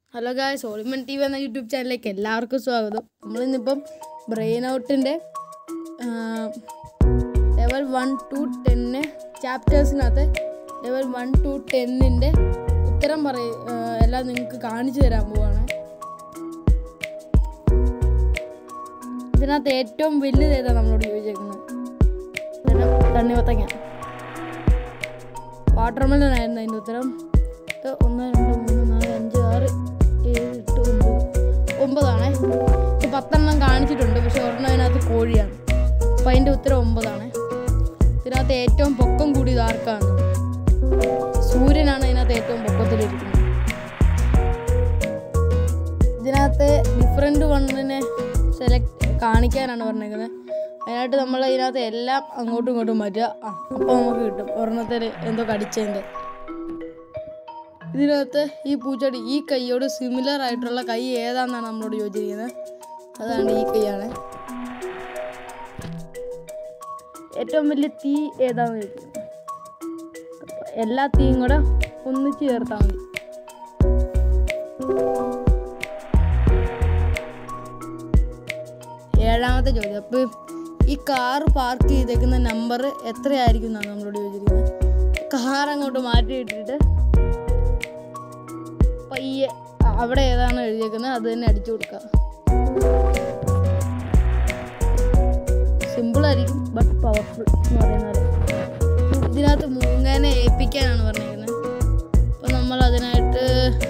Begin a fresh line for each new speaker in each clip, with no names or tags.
hello guys ഓളിമൻ T V എന്ന YouTube ചാനലിലേക്ക് എല്ലാവർക്കും സ്വാഗതം നമ്മളിന്നിപ്പം ബ്രെയിൻ ഔട്ടിൻ്റെ ലെവൽ വൺ ടു ടെന്ന് ചാപ്റ്റേഴ്സിനകത്ത് ലെവൽ വൺ ടു ടെന്നിൻ്റെ ഉത്തരം പറയ ആ, എല്ലാം നിങ്ങൾക്ക് കാണിച്ചു തരാൻ പോവാണ് ഇതിനകത്ത് ഏറ്റവും വലുത് ഏതാ നമ്മളോട് ചോദിച്ചേക്കുന്നത് തണ്ണിമത്തങ്ങ വാട്ടർമെലൺ ആയിരുന്നു അതിൻ്റെ ഉത്തരം ഇത് ഒന്ന് രണ്ട് മൂന്ന് നാല് അഞ്ച് ആറ് ഏഴ് എട്ട് ഒമ്പത് ഒമ്പതാണേ ഇത് പത്തെണ്ണം കാണിച്ചിട്ടുണ്ട് പക്ഷെ ഒരെണ്ണം അതിനകത്ത് കോഴിയാണ് അപ്പം അതിൻ്റെ ഉത്തരം ഒമ്പതാണ് ഇതിനകത്ത് ഏറ്റവും പൊക്കം കൂടിയത് ആർക്കാണ് സൂര്യനാണ് അതിനകത്ത് ഏറ്റവും പൊക്കത്തിലിരിക്കുന്നത് ഇതിനകത്ത് ഡിഫറെൻറ്റ് വണ്ണിനെ സെലക്ട് കാണിക്കാനാണ് പറഞ്ഞേക്കുന്നത് അതിനായിട്ട് നമ്മൾ ഇതിനകത്ത് എല്ലാം അങ്ങോട്ടും ഇങ്ങോട്ടും മാറ്റുക ആ അപ്പോൾ നമുക്ക് കിട്ടും ഒരെണ്ണത്തിൽ എന്തോ കടിച്ചതിൻ്റെ ഇതിനകത്ത് ഈ പൂച്ചെടി ഈ കൈയോട് സിമിലർ ആയിട്ടുള്ള കൈ ഏതാണെന്നാണ് നമ്മളോട് ചോദിച്ചിരിക്കുന്നത് അതാണ് ഈ കൈയാണ് ഏറ്റവും വലിയ തീ ഏതാണെന്ന് ചോദിക്കുന്നത് എല്ലാ തീയും കൂടെ ഒന്നിച്ച് ചേർത്താൽ മതി ഏഴാമത്തെ ചോദ്യം അപ്പോൾ ഈ കാർ പാർക്ക് ചെയ്തേക്കുന്ന നമ്പർ എത്രയായിരിക്കും എന്നാണ് നമ്മളോട് ചോദിച്ചിരിക്കുന്നത് കാർ അങ്ങോട്ട് മാറ്റിയിട്ടിട്ട് പയ്യെ അവിടെ ഏതാണ് എഴുതിയേക്കുന്നത് അത് തന്നെ അടിച്ചു കൊടുക്കുക സിമ്പിൾ ആയിരിക്കും ബട്ട് പവർഫുൾ എന്ന് പറയുന്നത് ഇതിനകത്ത് മൂങ്ങനെ ഏൽപ്പിക്കാനാണ് പറഞ്ഞേക്കുന്നത് അപ്പം നമ്മൾ അതിനായിട്ട്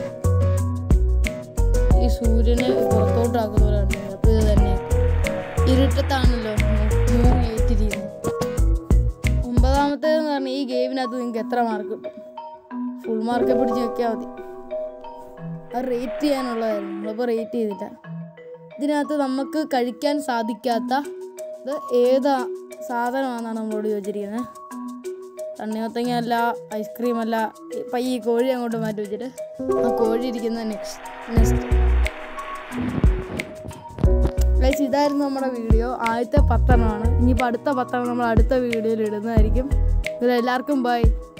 ഈ സൂര്യനെ പുറത്തോട്ടാക്കുന്ന പോലെ കണ്ടിട്ടുണ്ട് അപ്പോൾ ഇത് തന്നെ ഇരുട്ടത്താണല്ലോ മൂന്ന് ഏറ്റിരിക്കുന്നത് ഒമ്പതാമത്തേതെന്ന് പറഞ്ഞാൽ ഈ ഗെയിമിനകത്ത് നിങ്ങൾക്ക് എത്ര മാർക്ക് കിട്ടും ഫുൾ മാർക്ക് പിടിച്ച് വെക്കാൻ മതി അത് റേറ്റ് ചെയ്യാനുള്ളതായിരുന്നു നമ്മളിപ്പോൾ റേറ്റ് ചെയ്തില്ല ഇതിനകത്ത് നമുക്ക് കഴിക്കാൻ സാധിക്കാത്ത ഇത് ഏതാ സാധനമാണെന്നാണ് നമ്മളോട് ചോദിച്ചിരിക്കുന്നത് തണ്ണിമത്തങ്ങ അല്ല ഐസ്ക്രീം അല്ല ഇപ്പം ഈ കോഴി അങ്ങോട്ട് മാറ്റി വെച്ചിട്ട് ആ കോഴി ഇരിക്കുന്ന നെക്സ്റ്റ് നെക്സ്റ്റ് ഗൈസ് ഇതായിരുന്നു നമ്മുടെ വീഡിയോ ആദ്യത്തെ പത്തെണ്ണമാണ് ഇനിയിപ്പോൾ അടുത്ത പത്തെണ്ണം നമ്മൾ അടുത്ത വീഡിയോയിൽ ഇടുന്നതായിരിക്കും ഇതിലെല്ലാവർക്കും ബൈ